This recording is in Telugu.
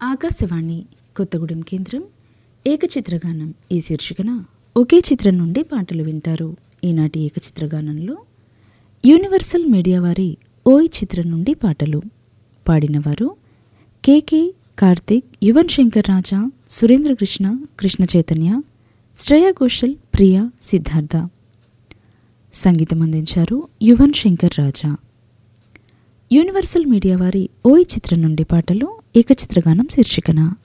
ఆకాశవాణి కొత్తగూడెం కేంద్రం ఏకచిత్రగానం ఈ శీర్షికన ఒకే చిత్రం నుండి పాటలు వింటారు ఈనాటి ఏకచిత్రగానంలో యూనివర్సల్ మీడియా వారి ఓయ్ చిత్రం నుండి పాటలు పాడినవారు కేకే కార్తిక్ యువన్ శంకర్ రాజా సురేంద్ర కృష్ణ కృష్ణ చైతన్య శ్రేయా ఘోషల్ ప్రియా సిద్ధార్థ సంగీతం అందించారు యువన్ శంకర్ రాజా యూనివర్సల్ మీడియా వారి ఓయ్ చిత్రం నుండి పాటలు ఏకచిత్రగానం శీర్షికన